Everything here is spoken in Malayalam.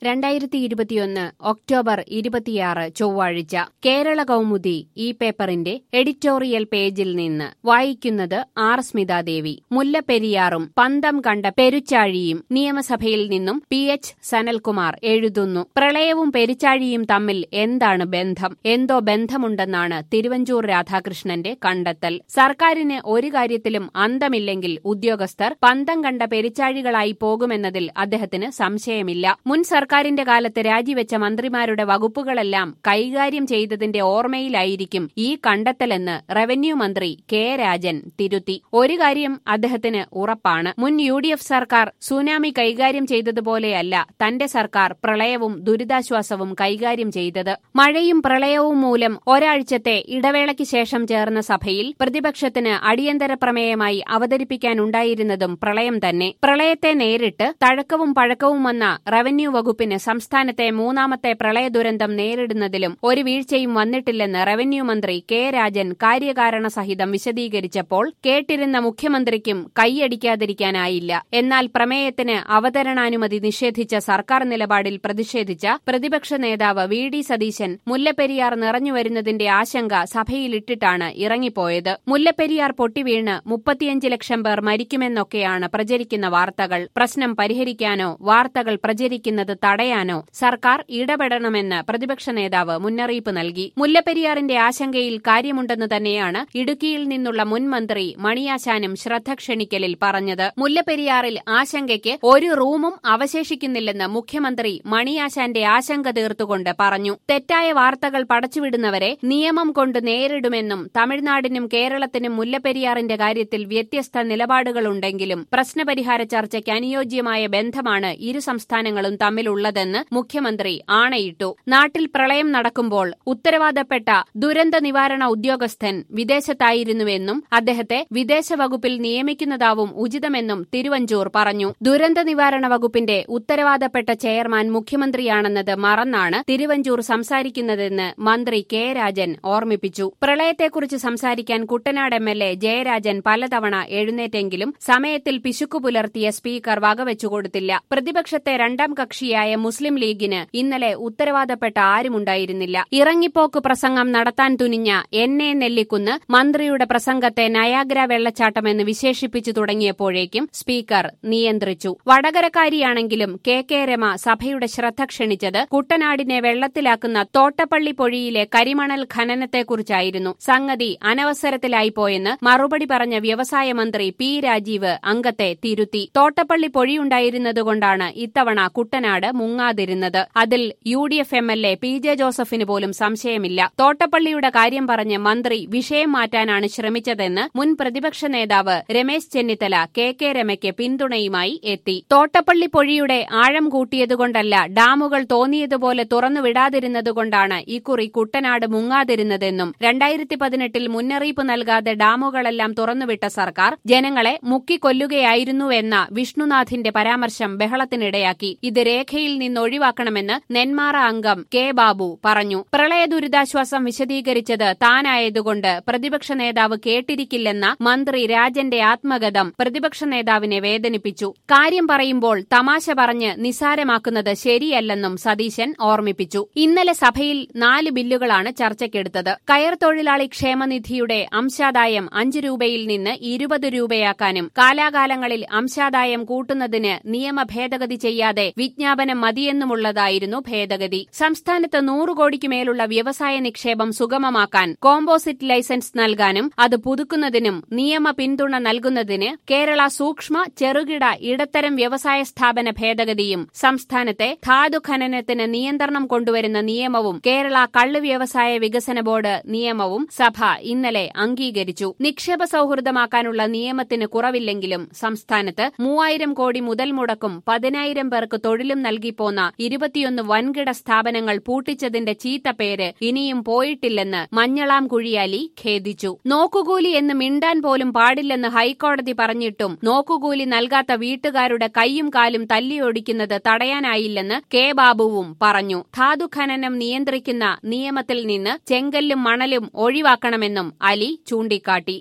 രണ്ടായിരത്തി ഇരുപത്തിയൊന്ന് ഒക്ടോബർ ഇരുപത്തിയാറ് ചൊവ്വാഴ്ച കേരള കൗമുദി ഈ പേപ്പറിന്റെ എഡിറ്റോറിയൽ പേജിൽ നിന്ന് വായിക്കുന്നത് ആർ സ്മിതാദേവി മുല്ലപ്പെരിയാറും പന്തം കണ്ട പെരുച്ചാഴിയും നിയമസഭയിൽ നിന്നും പി എച്ച് സനൽകുമാർ എഴുതുന്നു പ്രളയവും പെരുച്ചാഴിയും തമ്മിൽ എന്താണ് ബന്ധം എന്തോ ബന്ധമുണ്ടെന്നാണ് തിരുവഞ്ചൂർ രാധാകൃഷ്ണന്റെ കണ്ടെത്തൽ സർക്കാരിന് ഒരു കാര്യത്തിലും അന്തമില്ലെങ്കിൽ ഉദ്യോഗസ്ഥർ പന്തം കണ്ട പെരുച്ചാഴികളായി പോകുമെന്നതിൽ അദ്ദേഹത്തിന് സംശയമില്ല മുൻ സർക്കാരിന്റെ കാലത്ത് രാജിവെച്ച മന്ത്രിമാരുടെ വകുപ്പുകളെല്ലാം കൈകാര്യം ചെയ്തതിന്റെ ഓർമ്മയിലായിരിക്കും ഈ കണ്ടെത്തലെന്ന് റവന്യൂ മന്ത്രി കെ രാജൻ തിരുത്തി ഒരു കാര്യം അദ്ദേഹത്തിന് ഉറപ്പാണ് മുൻ യു ഡി എഫ് സർക്കാർ സുനാമി കൈകാര്യം ചെയ്തതുപോലെയല്ല തന്റെ സർക്കാർ പ്രളയവും ദുരിതാശ്വാസവും കൈകാര്യം ചെയ്തത് മഴയും പ്രളയവും മൂലം ഒരാഴ്ചത്തെ ഇടവേളയ്ക്ക് ശേഷം ചേർന്ന സഭയിൽ പ്രതിപക്ഷത്തിന് അടിയന്തര പ്രമേയമായി അവതരിപ്പിക്കാനുണ്ടായിരുന്നതും പ്രളയം തന്നെ പ്രളയത്തെ നേരിട്ട് തഴക്കവും പഴക്കവും വന്ന റവന്യൂ വകുപ്പിന് സംസ്ഥാനത്തെ മൂന്നാമത്തെ പ്രളയ ദുരന്തം നേരിടുന്നതിലും ഒരു വീഴ്ചയും വന്നിട്ടില്ലെന്ന് റവന്യൂ മന്ത്രി കെ രാജൻ കാര്യകാരണ സഹിതം വിശദീകരിച്ചപ്പോൾ കേട്ടിരുന്ന മുഖ്യമന്ത്രിക്കും കൈയടിക്കാതിരിക്കാനായില്ല എന്നാൽ പ്രമേയത്തിന് അവതരണാനുമതി നിഷേധിച്ച സർക്കാർ നിലപാടിൽ പ്രതിഷേധിച്ച പ്രതിപക്ഷ നേതാവ് വി ഡി സതീശൻ മുല്ലപ്പെരിയാർ നിറഞ്ഞുവരുന്നതിന്റെ ആശങ്ക സഭയിലിട്ടിട്ടാണ് ഇറങ്ങിപ്പോയത് മുല്ലപ്പെരിയാർ പൊട്ടിവീണ് മുപ്പത്തിയഞ്ച് ലക്ഷം പേർ മരിക്കുമെന്നൊക്കെയാണ് പ്രചരിക്കുന്ന വാർത്തകൾ പ്രശ്നം പരിഹരിക്കാനോ വാർത്തകൾ പ്രചരിക്കുന്നത് തടയാനോ സർക്കാർ ഇടപെടണമെന്ന് പ്രതിപക്ഷ നേതാവ് മുന്നറിയിപ്പ് നൽകി മുല്ലപ്പെരിയാറിന്റെ ആശങ്കയിൽ കാര്യമുണ്ടെന്ന് തന്നെയാണ് ഇടുക്കിയിൽ നിന്നുള്ള മുൻ മന്ത്രി മണിയാശാനും ശ്രദ്ധ ക്ഷണിക്കലിൽ പറഞ്ഞത് മുല്ലപ്പെരിയാറിൽ ആശങ്കയ്ക്ക് ഒരു റൂമും അവശേഷിക്കുന്നില്ലെന്ന് മുഖ്യമന്ത്രി മണിയാശാന്റെ ആശങ്ക തീർത്തുകൊണ്ട് പറഞ്ഞു തെറ്റായ വാർത്തകൾ പടച്ചുവിടുന്നവരെ നിയമം കൊണ്ട് നേരിടുമെന്നും തമിഴ്നാടിനും കേരളത്തിനും മുല്ലപ്പെരിയാറിന്റെ കാര്യത്തിൽ വ്യത്യസ്ത നിലപാടുകളുണ്ടെങ്കിലും പ്രശ്നപരിഹാര ചർച്ചയ്ക്ക് അനുയോജ്യമായ ബന്ധമാണ് ഇരു സംസ്ഥാനങ്ങളും തമ്മിലുള്ളതെന്ന് മുഖ്യമന്ത്രി ആണയിട്ടു നാട്ടിൽ പ്രളയം നടക്കുമ്പോൾ ഉത്തരവാദപ്പെട്ട ദുരന്ത നിവാരണ ഉദ്യോഗസ്ഥൻ വിദേശത്തായിരുന്നുവെന്നും അദ്ദേഹത്തെ വിദേശ വകുപ്പിൽ നിയമിക്കുന്നതാവും ഉചിതമെന്നും തിരുവഞ്ചൂർ പറഞ്ഞു ദുരന്ത നിവാരണ വകുപ്പിന്റെ ഉത്തരവാദപ്പെട്ട ചെയർമാൻ മുഖ്യമന്ത്രിയാണെന്നത് മറന്നാണ് തിരുവഞ്ചൂർ സംസാരിക്കുന്നതെന്ന് മന്ത്രി കെ രാജൻ ഓർമ്മിപ്പിച്ചു പ്രളയത്തെക്കുറിച്ച് സംസാരിക്കാൻ Kuttanad M L A Jayarajan പലതവണ എഴുന്നേറ്റെങ്കിലും സമയത്തിൽ പിശുക്കു പുലർത്തിയ സ്പീക്കർ വകവെച്ചുകൊടുത്തില്ല പ്രതിപക്ഷത്തെ രണ്ടാം കക്ഷിയായ മുസ്ലിം ലീഗിന് ഇന്നലെ ഉത്തരവാദപ്പെട്ട ആരുമുണ്ടായിരുന്നില്ല ഇറങ്ങിപ്പോക്ക് പ്രസംഗം നടത്താൻ തുനിഞ്ഞ എന്നെ നെല്ലിക്കുന്ന് മന്ത്രിയുടെ പ്രസംഗത്തെ നയാഗ്ര വെള്ളച്ചാട്ടമെന്ന് വിശേഷിപ്പിച്ചു തുടങ്ങിയപ്പോഴേക്കും സ്പീക്കർ നിയന്ത്രിച്ചു വടകരക്കാരിയാണെങ്കിലും കെ കെ രമ സഭയുടെ ശ്രദ്ധ ക്ഷണിച്ചത് കുട്ടനാടിനെ വെള്ളത്തിലാക്കുന്ന തോട്ടപ്പള്ളി പൊഴിയിലെ കരിമണൽ ഖനനത്തെക്കുറിച്ചായിരുന്നു സംഗതി അനവസരത്തിലായിപ്പോയെന്ന് മറുപടി പറഞ്ഞ വ്യവസായ മന്ത്രി പി രാജീവ് അംഗത്തെ തിരുത്തി തോട്ടപ്പള്ളി പൊഴിയുണ്ടായിരുന്നതുകൊണ്ടാണ് ഇത്തവണ കുട്ടനാട് മുങ്ങാതിരുന്നത് അതിൽ U D F M L A P J ജോസഫിന് പോലും സംശയമില്ല തോട്ടപ്പള്ളിയുടെ കാര്യം പറഞ്ഞ് മന്ത്രി വിഷയം മാറ്റാനാണ് ശ്രമിച്ചതെന്ന് മുൻ പ്രതിപക്ഷ നേതാവ് രമേശ് ചെന്നിത്തല കെ കെ രമയ്ക്ക് പിന്തുണയുമായി എത്തി തോട്ടപ്പള്ളി പൊഴിയുടെ ആഴം കൂട്ടിയതുകൊണ്ടല്ല ഡാമുകൾ തോന്നിയതുപോലെ തുറന്നുവിടാതിരുന്നതുകൊണ്ടാണ് ഇക്കുറി കുട്ടനാട് മുങ്ങാതിരുന്നതെന്നും രണ്ടായിരത്തി പതിനെട്ടിൽ മുന്നറിയിപ്പ് നൽകാതെ ഡാമുകളെല്ലാം തുറന്നുവിട്ട സർക്കാർ ജനങ്ങളെ മുക്കിക്കൊല്ലുകയായിരുന്നുവെന്ന വിഷ്ണുനാഥിന്റെ പരാമർശം ബഹളത്തിനിടയാക്കി ഇത് രേഖയിൽ നിന്ന് ഒഴിവാക്കണമെന്ന് നെന്മാറ അംഗം കെ ബാബു പറഞ്ഞു പ്രളയ ദുരിതാശ്വാസം വിശദീകരിച്ചത് താനായതുകൊണ്ട് പ്രതിപക്ഷ നേതാവ് കേട്ടിരിക്കില്ലെന്ന മന്ത്രി രാജന്റെ ആത്മഗതം പ്രതിപക്ഷ നേതാവിനെ വേദനിപ്പിച്ചു കാര്യം പറയുമ്പോൾ തമാശ പറഞ്ഞ് നിസാരമാക്കുന്നത് ശരിയല്ലെന്നും സതീശൻ ഓർമ്മിപ്പിച്ചു ഇന്നലെ സഭയിൽ നാല് ബില്ലുകളാണ് ചർച്ചയ്ക്കെടുത്തത് കയർ തൊഴിലാളി ക്ഷേമനിധിയുടെ അംശാദായം അഞ്ച് രൂപയിൽ നിന്ന് ഇരുപത് രൂപയാക്കാനും കാലാകാലങ്ങളിൽ അംശാദായം കൂട്ടുന്നതിന് നിയമ ഭേദഗതി ചെയ്യാതെ വിജ്ഞാപനം മതിയെന്നുമുള്ളതായിരുന്നു ഭേദഗതി സംസ്ഥാനത്ത് നൂറ് കോടിക്ക് മേലുള്ള വ്യവസായ നിക്ഷേപം സുഗമമാക്കാൻ കോമ്പോസിറ്റ് ലൈസൻസ് നൽകാനും അത് പുതുക്കുന്നതിനും നിയമ പിന്തുണ നൽകുന്നതിന് കേരള സൂക്ഷ്മ ചെറുകിട ഇടത്തരം വ്യവസായ സ്ഥാപന ഭേദഗതിയും സംസ്ഥാനത്തെ ധാതു ഖനനത്തിന് നിയന്ത്രണം കൊണ്ടുവരുന്ന നിയമവും കേരള കള്ള് വ്യവസായ വികസന ബോർഡ് നിയമവും സഭ ഇന്നലെ അംഗീകരിച്ചു നിക്ഷേപ സൌഹൃദമാക്കാനുള്ള നിയമത്തിന് കുറവില്ലെങ്കിലും സംസ്ഥാനത്ത് മൂവായിരം കോടി മുതൽ മുടക്കും പതിനായിരം പേർക്ക് തൊഴിലും നൽകിപ്പോന്ന ഇരുപത്തിയൊന്ന് വൻകിട സ്ഥാപനങ്ങൾ പൂട്ടിച്ചതിന്റെ ചീത്തപ്പേര് ഇനിയും പോയിട്ടില്ലെന്ന് മഞ്ഞളാം കുഴിയാലി ഖേദിച്ചു നോക്കുകൂലി എന്ന് മിണ്ടാൻ പോലും പാടില്ലെന്ന് ഹൈക്കോടതി പറഞ്ഞിട്ടും നോക്കുകൂലി നൽകാത്ത വീട്ടുകാരുടെ കൈയും കാലും തല്ലിയൊടിക്കുന്നത് തടയാനായില്ലെന്ന് കെ ബാബുവും പറഞ്ഞു ധാതു ഖനനം നിയന്ത്രിക്കുന്ന നിയമത്തിൽ നിന്ന് ചെങ്കല്ലും മണലും ഒഴിവാക്കണമെന്നും അലി ചൂണ്ടിക്കാട്ടി